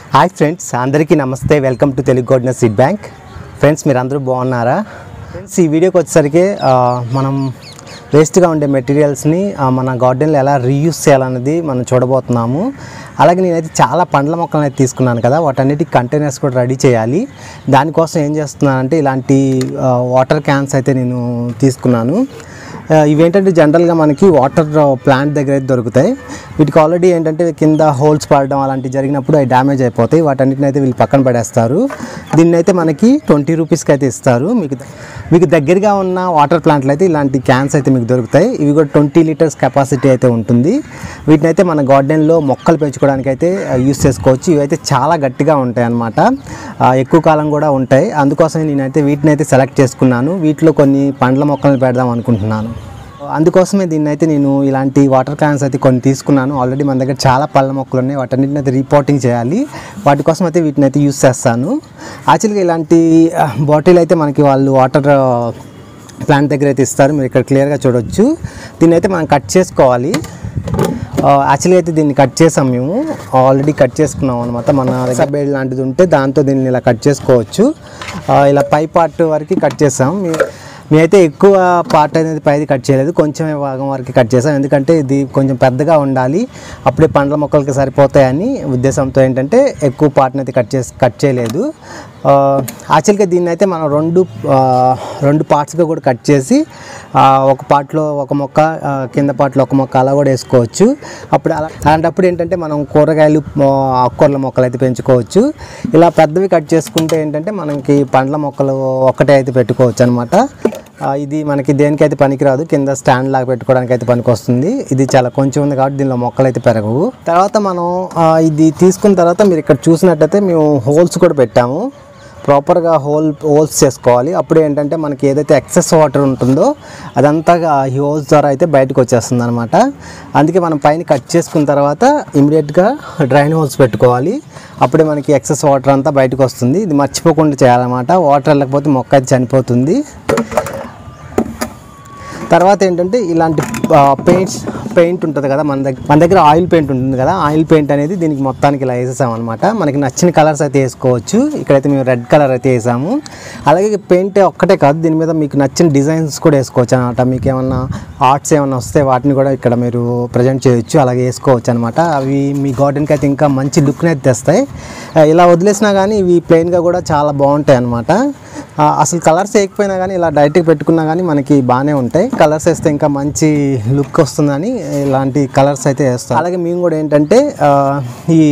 hi friends అందరికీ నమస్తే welcome to Telugu garden seed bank friends మీరు అందరూ బాగున్నారా ఫ్రెండ్స్ ఈ వీడియోకి వచ్చేసరికి ఆ, మనం వేస్ట్గా ఉండే మెటీరియల్స్ని ఆ, మన గార్డెన్లో ఎలా రీయూస్ చేయాలన్నది మనం చూడబోతున్నాము అలాగే నేనైతే చాలా పండ్ల మొక్కలను అయితే తీసుకున్నాను కదా వాటన్నిటికి కంటైనర్స్ కూడా రెడీ చేయాలి దానికోసం ఏం చేస్తున్నానంటే ఇలాంటి వాటర్ క్యాన్స్ అయితే నేను తీసుకున్నాను ఆ, ఇవేంటంటే జనరల్గా మనకి వాటర్ ప్లాంట్ దగ్గర అయితే దొరుకుతాయి వీటికి ఆల్రెడీ ఏంటంటే కింద హోల్స్ పడడం అలాంటివి జరిగినప్పుడు అవి డ్యామేజ్ అయిపోతాయి వాటన్నిటిని అయితే వీళ్ళు పక్కన పడేస్తారు దీన్ని అయితే మనకి ట్వంటీ రూపీస్కి అయితే ఇస్తారు మీకు మీకు దగ్గరగా ఉన్న వాటర్ ప్లాంట్లు అయితే ఇలాంటి క్యాన్స్ అయితే మీకు దొరుకుతాయి ఇవి కూడా ట్వంటీ లీటర్స్ కెపాసిటీ అయితే ఉంటుంది వీటిని అయితే మన గార్డెన్లో మొక్కలు పెంచుకోవడానికి అయితే యూస్ చేసుకోవచ్చు ఇవి అయితే చాలా గట్టిగా ఉంటాయి అన్నమాట ఆ, ఎక్కువ కాలం కూడా ఉంటాయి అందుకోసం నేనైతే వీటిని అయితే సెలెక్ట్ చేసుకున్నాను వీటిలో కొన్ని పండ్ల మొక్కలను పెడదాం అనుకుంటున్నాను అందుకోసమే దీన్ని అయితే నేను ఇలాంటి వాటర్ క్యాన్స్ అయితే కొన్ని తీసుకున్నాను ఆల్రెడీ మన దగ్గర చాలా పళ్ళ మొక్కలు ఉన్నాయి వాటన్నిటిని అయితే రిపోర్టింగ్ చేయాలి వాటి కోసం అయితే వీటిని అయితే యూస్ చేస్తాను యాక్చువల్గా ఇలాంటి బాటిల్ అయితే మనకి వాళ్ళు వాటర్ ప్లాంట్ దగ్గర అయితే ఇస్తారు మీరు ఇక్కడ క్లియర్గా చూడొచ్చు దీన్ని అయితే మనం కట్ చేసుకోవాలి యాక్చువల్గా అయితే దీన్ని కట్ చేసాం మేము ఆల్రెడీ కట్ చేసుకున్నాం అనమాట మన దగ్గర బేడ్ లాంటిది ఉంటే దాంతో దీన్ని ఇలా కట్ చేసుకోవచ్చు ఆ, ఇలా పై పార్ట్ వరకు కట్ చేసాం మీ- మేమైతే ఎక్కువ పార్ట్ అనేది పైది కట్ చేయలేదు కొంచెం భాగం వరకు కట్ చేసాం ఎందుకంటే ఇది కొంచెం పెద్దగా ఉండాలి అప్పుడే పండ్ల మొక్కలకి సరిపోతాయని ఉద్దేశంతో ఏంటంటే ఎక్కువ పార్ట్ని అయితే కట్ చేసి కట్ చేయలేదు యాక్చువల్గా దీన్ని అయితే మనం రెండు ఆ, రెండు పార్ట్స్గా కూడా కట్ చేసి ఆ, ఒక పార్ట్లో ఒక మొక్క ఆ, కింద పార్ట్లో ఒక మొక్క అలా కూడా వేసుకోవచ్చు అప్పుడు అలా అలాంటప్పుడు ఏంటంటే మనం కూరగాయలు ఆ, ఆకుకూరల మొక్కలు అయితే పెంచుకోవచ్చు ఇలా పెద్దవి కట్ చేసుకుంటే ఏంటంటే మనకి పండ్ల మొక్కలు ఒక్కటే అయితే పెట్టుకోవచ్చు అనమాట ఇది మనకి దేనికైతే పనికిరాదు కింద స్టాండ్ లాగా పెట్టుకోవడానికి అయితే పనికి వస్తుంది ఇది చాలా కొంచెం ఉంది కాబట్టి దీనిలో మొక్కలు అయితే పెరగవు తర్వాత మనం ఆ, ఇది తీసుకున్న తర్వాత మీరు ఇక్కడ చూసినట్టయితే మేము హోల్స్ కూడా పెట్టాము ప్రాపర్గా హోల్ హోల్స్ చేసుకోవాలి అప్పుడు ఏంటంటే మనకి ఏదైతే ఎక్సెస్ వాటర్ ఉంటుందో అదంతా ఈ హోల్స్ ద్వారా అయితే బయటకు వచ్చేస్తుంది అనమాట అందుకే మనం పైన కట్ చేసుకున్న తర్వాత ఇమీడియట్గా డ్రైన్ హోల్స్ పెట్టుకోవాలి అప్పుడే మనకి ఎక్సెస్ వాటర్ అంతా బయటకు వస్తుంది ఇది మర్చిపోకుండా చేయాలన్నమాట వాటర్ వెళ్ళకపోతే మొక్క అయితే చనిపోతుంది తర్వాత ఏంటంటే ఇలాంటి పెయింట్స్ పెయింట్ ఉంటుంది కదా మన దగ్గర మన దగ్గర ఆయిల్ పెయింట్ ఉంటుంది కదా ఆయిల్ పెయింట్ అనేది దీనికి మొత్తానికి ఇలా వేసేసాం అనమాట మనకి నచ్చిన కలర్స్ అయితే వేసుకోవచ్చు ఇక్కడైతే మేము రెడ్ కలర్ అయితే వేసాము అలాగే పెయింట్ ఒక్కటే కాదు దీని మీద మీకు నచ్చిన డిజైన్స్ కూడా వేసుకోవచ్చు అనమాట మీకు ఏమన్నా ఆర్ట్స్ ఏమన్నా వస్తే వాటిని కూడా ఇక్కడ మీరు ప్రజెంట్ చేయొచ్చు అలాగే వేసుకోవచ్చు అనమాట అవి మీ గార్డెన్కి అయితే ఇంకా మంచి లుక్ని అయితే తెస్తాయి ఆ, ఇలా వదిలేసినా కానీ ఇవి ప్లెయిన్గా కూడా చాలా బాగుంటాయి అనమాట ఆ, అసలు కలర్స్ వేయకపోయినా కానీ ఇలా డైరెక్ట్గా పెట్టుకున్నా కానీ మనకి బాగానే ఉంటాయి కలర్స్ వేస్తే ఇంకా మంచి లుక్ వస్తుందని ఇలాంటి కలర్స్ అయితే వేస్తాం అలాగే మేము కూడా ఏంటంటే ఆ, ఈ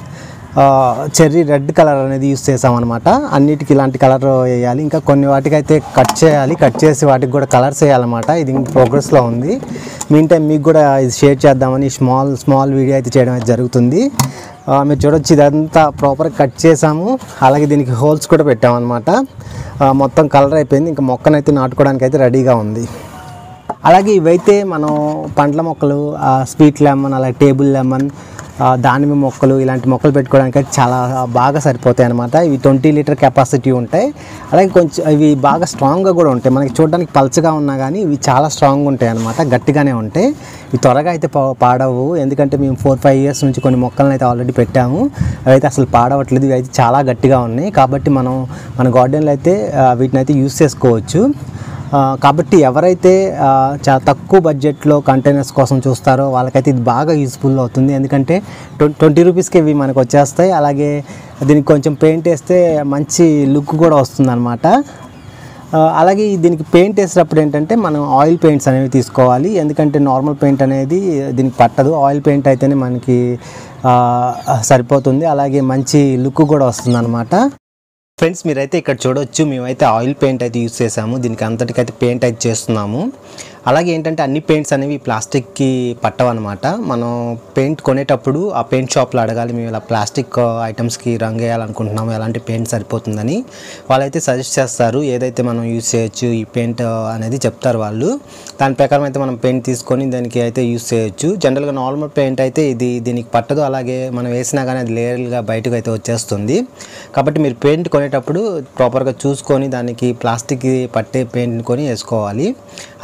చెర్రీ రెడ్ కలర్ అనేది యూస్ చేసామన్నమాట అన్నిటికి ఇలాంటి కలర్ వేయాలి ఇంకా కొన్ని వాటికి అయితే కట్ చేయాలి కట్ చేసి వాటికి కూడా కలర్స్ వేయాలన్నమాట ఇది ప్రోగ్రెస్లో ఉంది మీన్ టైం మీకు కూడా ఇది షేర్ చేద్దామని స్మాల్ స్మాల్ వీడియో అయితే చేయడం అయితే జరుగుతుంది ఆ, మీరు చూడొచ్చు ఇదంతా ప్రాపర్గా కట్ చేసాము అలాగే దీనికి హోల్స్ కూడా పెట్టామన్నమాట ఆ, మొత్తం కలర్ అయిపోయింది ఇంకా మొక్కనైతే నాటుకోవడానికి అయితే రెడీగా ఉంది అలాగే ఇవైతే మనం పండ్ల మొక్కలు స్వీట్ లెమన్ అలాగే టేబుల్ లెమన్ ఆ, దానిమ్మ మొక్కలు ఇలాంటి మొక్కలు పెట్టుకోవడానికి అయితే చాలా బాగా సరిపోతాయి అనమాట ఇవి ట్వంటీ లీటర్ కెపాసిటీ ఉంటాయి అలాగే కొంచెం ఇవి బాగా స్ట్రాంగ్గా కూడా ఉంటాయి మనకి చూడడానికి పల్చగా ఉన్నా కానీ ఇవి చాలా స్ట్రాంగ్ ఉంటాయి అనమాట గట్టిగానే ఉంటాయి ఇవి త్వరగా అయితే పా- పాడవు ఎందుకంటే మేము ఫోర్ ఫైవ్ ఇయర్స్ నుంచి కొన్ని మొక్కలను అయితే ఆల్రెడీ పెట్టాము అవి అయితే అసలు పాడవట్లేదు ఇవి అయితే చాలా గట్టిగా ఉన్నాయి కాబట్టి మనం మన గార్డెన్లో అయితే ఆ, వీటిని అయితే యూస్ చేసుకోవచ్చు ఆ, కాబట్టి ఎవరైతే ఆ, చాలా తక్కువ బడ్జెట్లో కంటైనర్స్ కోసం చూస్తారో వాళ్ళకైతే ఇది బాగా యూస్ఫుల్ అవుతుంది ఎందుకంటే ట్వం ట్వంటీ రూపీస్కి ఇవి మనకు వచ్చేస్తాయి అలాగే దీనికి కొంచెం పెయింట్ వేస్తే మంచి లుక్ కూడా వస్తుందన్నమాట ఆ, అలాగే ఈ దీనికి పెయింట్ వేసేటప్పుడు ఏంటంటే మనం ఆయిల్ పెయింట్స్ అనేవి తీసుకోవాలి ఎందుకంటే నార్మల్ పెయింట్ అనేది దీనికి పట్టదు ఆయిల్ పెయింట్ అయితేనే మనకి ఆ, సరిపోతుంది అలాగే మంచి లుక్ కూడా వస్తుంది ఫ్రెండ్స్ మీరైతే ఇక్కడ చూడొచ్చు మేమైతే ఆయిల్ పెయింట్ అయితే యూస్ చేసాము దీనికి అంతటికైతే పెయింట్ అయితే చేస్తున్నాము అలాగే ఏంటంటే అన్ని పెయింట్స్ అనేవి ప్లాస్టిక్కి పట్టవన్నమాట మనం పెయింట్ కొనేటప్పుడు ఆ పెయింట్ షాప్లో అడగాలి మేము ఇలా ప్లాస్టిక్ ఐటమ్స్కి రంగు వేయాలనుకుంటున్నాము ఎలాంటి పెయింట్ సరిపోతుందని వాళ్ళైతే సజెస్ట్ చేస్తారు ఏదైతే మనం యూస్ చేయొచ్చు ఈ పెయింట్ అనేది చెప్తారు వాళ్ళు దాని ప్రకారం అయితే మనం పెయింట్ తీసుకొని దానికి అయితే యూస్ చేయొచ్చు జనరల్గా నార్మల్ పెయింట్ అయితే ఇది దీనికి పట్టదు అలాగే మనం వేసినా కానీ అది లేయర్గా బయటకు అయితే వచ్చేస్తుంది కాబట్టి మీరు పెయింట్ కొనేటప్పుడు ప్రాపర్గా చూసుకొని దానికి ప్లాస్టిక్ పట్టే పెయింట్ కొని వేసుకోవాలి అలాగే పెయింట్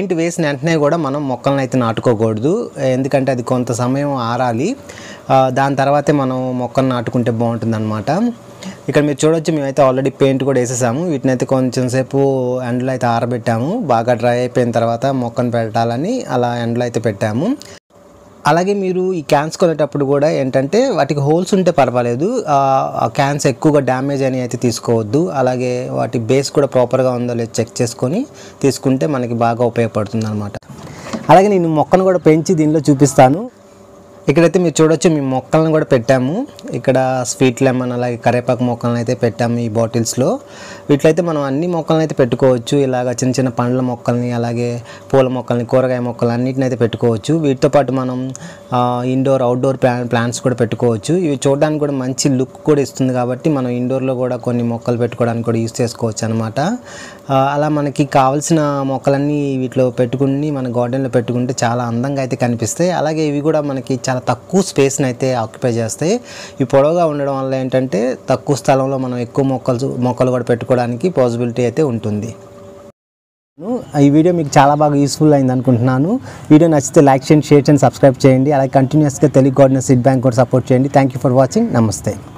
పెయింట్ వేసిన వెంటనే కూడా మనం మొక్కలను అయితే నాటుకోకూడదు ఎందుకంటే అది కొంత సమయం ఆరాలి ఆ, దాని తర్వాతే మనం మొక్కను నాటుకుంటే బాగుంటుంది ఇక్కడ మీరు చూడొచ్చు మేమైతే ఆల్రెడీ పెయింట్ కూడా వేసేసాము వీటిని అయితే కొంచెం సేపు ఎండలో అయితే ఆరబెట్టాము బాగా డ్రై అయిపోయిన తర్వాత మొక్కను పెట్టాలని అలా ఎండలో అయితే పెట్టాము అలాగే మీరు ఈ క్యాన్స్ కొనేటప్పుడు కూడా ఏంటంటే వాటికి హోల్స్ ఉంటే పర్వాలేదు ఆ ఆ క్యాన్స్ ఎక్కువగా డ్యామేజ్ అని అయితే తీసుకోవద్దు అలాగే వాటి బేస్ కూడా ప్రాపర్గా ఉందో లేదో చెక్ చేసుకొని తీసుకుంటే మనకి బాగా ఉపయోగపడుతుంది అనమాట అలాగే నేను మొక్కను కూడా పెంచి దీనిలో చూపిస్తాను ఇక్కడైతే మీరు చూడొచ్చు మేము మొక్కలను కూడా పెట్టాము ఇక్కడ స్వీట్ లెమన్ అలాగే కరేపాకు మొక్కలను అయితే పెట్టాము ఈ బాటిల్స్లో వీటిలో అయితే మనం అన్ని మొక్కలను అయితే పెట్టుకోవచ్చు ఇలాగ చిన్న చిన్న పండ్ల మొక్కల్ని అలాగే పూల మొక్కల్ని కూరగాయ మొక్కలు అన్నిటిని అయితే పెట్టుకోవచ్చు వీటితో పాటు మనం ఇండోర్ అవుట్డోర్ ప్లాన్ ప్లాంట్స్ కూడా పెట్టుకోవచ్చు ఇవి చూడడానికి కూడా మంచి లుక్ కూడా ఇస్తుంది కాబట్టి మనం ఇండోర్లో కూడా కొన్ని మొక్కలు పెట్టుకోవడానికి కూడా యూస్ చేసుకోవచ్చు అనమాట అలా మనకి కావాల్సిన మొక్కలన్నీ వీటిలో పెట్టుకుని మన గార్డెన్లో పెట్టుకుంటే చాలా అందంగా అయితే కనిపిస్తాయి అలాగే ఇవి కూడా మనకి చాలా తక్కువ స్పేస్ని అయితే ఆక్యుపై చేస్తాయి ఇవి పొడవుగా ఉండడం వల్ల ఏంటంటే తక్కువ స్థలంలో మనం ఎక్కువ మొక్కలు మొక్కలు కూడా పెట్టుకోవడానికి పాసిబిలిటీ అయితే ఉంటుంది ఈ వీడియో మీకు చాలా బాగా యూస్ఫుల్ అయింది అనుకుంటున్నాను వీడియో నచ్చితే లైక్ చేయండి షేర్ చేయండి సబ్స్క్రైబ్ చేయండి అలాగే కంటిన్యూస్గా తెలుగు గార్డెన్ సీడ్ బ్యాంక్ కూడా సపోర్ట్ చేయండి థ్యాంక్ యూ ఫర్ వాచింగ్ నమస్తే